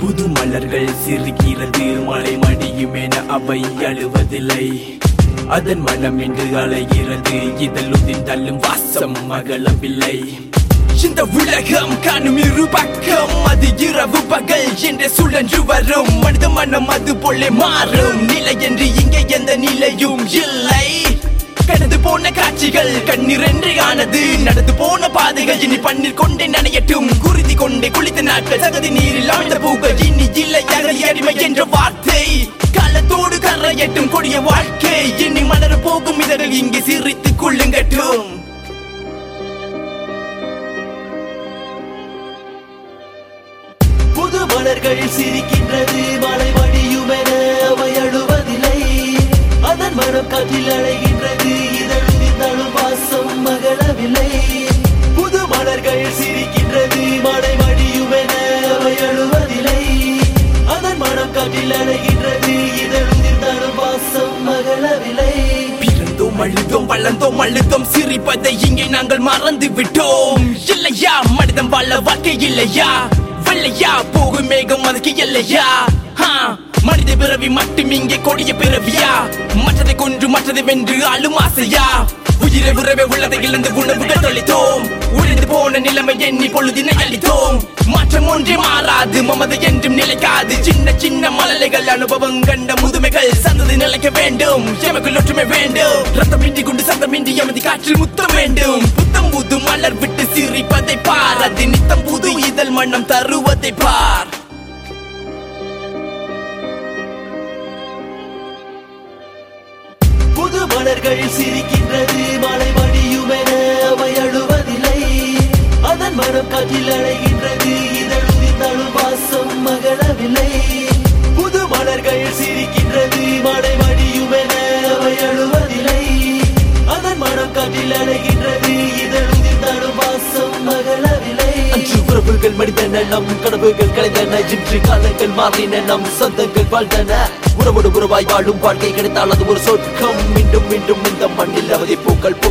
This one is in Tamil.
புது மலர்கள் சிரிக்கிறது மழை மடியும் என அவை அழுவதில்லை அதன் மனம் இன்று அலைகிறது இதழுதின் தள்ளும் வாசம் மகளவில்லை இந்த உலகம் காணும் இரு பக்கம் அது இரவு பகல் என்று சுழன்று வரும் மனித மனம் அது போல மாறும் நிலை என்று இங்கே எந்த நிலையும் இல்லை கடந்து போன காட்சிகள் கண்ணீர் என்று ஆனது நடந்து போன பாதைகள் இனி பன்னீர் கொண்டே நனையட்டும் குருதி கொண்டே குளித்த நாட்கள் சகதி நீரில் ஆழ்ந்த பூக்கள் இனி இல்லை அகதி அடிமை என்ற வார்த்தை காலத்தோடு கரையட்டும் கொடிய வாழ்க்கை இனி மலர போகும் இதழில் இங்கே சிரித்துக் கொள்ளுங்கட்டும் புது மலர்கள் சிரிக்கின்றது மழை வடியுமென அவை அழுவதில்லை அதன் மனம் காற்றில் அழைகின்றது இதழுதிர்ந்தாலும் வாசம் மகளவில்லை புது மலர்கள் சிரிக்கின்றது மழை வடியுமென அவை அழுவதில்லை அதன் மனம் காற்றில் அழைகின்றது இதழுதிர்ந்தாலும் வாசம் மகளவில்லை பிறந்தோம் அழுதோம் வளர்ந்தோம் அழுதோம் சிரிப்பதை இங்கே நாங்கள் மறந்து விட்டோம் இல்லையா மனிதம் வாழ வாழ்க்கை இல்லையா வெள்ளையா போகும் மேகம் அதுக்கு இல்லையா ஹா, மனித பிறவி மட்டும் இங்கே கொடிய பிறவியா மற்றதை கொன்று மற்றதை வென்று ஆளும் ஆசையா உயிரை உறவே உள்ளதை இழந்து உணவுகள் தொலைத்தோம் உழைந்து போன நிலைமை எண்ணி பொழுதினை அளித்தோம் மாற்றம் ஒன்றே மாறாது மமதை என்றும் நிலைக்காது சின்ன சின்ன மலலைகள் அனுபவம் கண்ட முதுமைகள் சந்ததி நிலைக்க வேண்டும் எமக்குள் ஒற்றுமை வேண்டும் ரத்தமின்றி குண்டு சத்தமின்றி எமது காற்றில் முத்தம் வேண்டும் புத்தம் புது மலர் விட்டு சிரிப்பதை பார் அது நித்தம் புது இதழ் மண்ணம் தருவதை பார் புது மலர்கள் சிரிக்கின்றது மழை வடியுமென அவை அழுவதில்லை அதன் மனம் காற்றில் அழைகின்றது இதழுதிர்ந்தாலும் வாசம் மகளவில்லை புது மலர்கள் சிரிக்கின்றது மழை வடியுமென அவை அழுவதில்லை அதன் மனம் காற்றில் அழைகின்றது இதழுதிர்ந்தாலும் வாசம் மகளவில்லை அன்று உறவுகள் மடிந்தன நம் கனவுகள் கலைந்தன இன்று காலங்கள் மாறின நம் சொந்தங்கள் வாழ்ந்தன உறவோடு உறவாய் வாழும் வாழ்க்கை கிடைத்தால் அது ஒரு சொர்க்கம் மீண்டும் மீண்டும் இந்த மண்ணில் அவதி பூக்கள்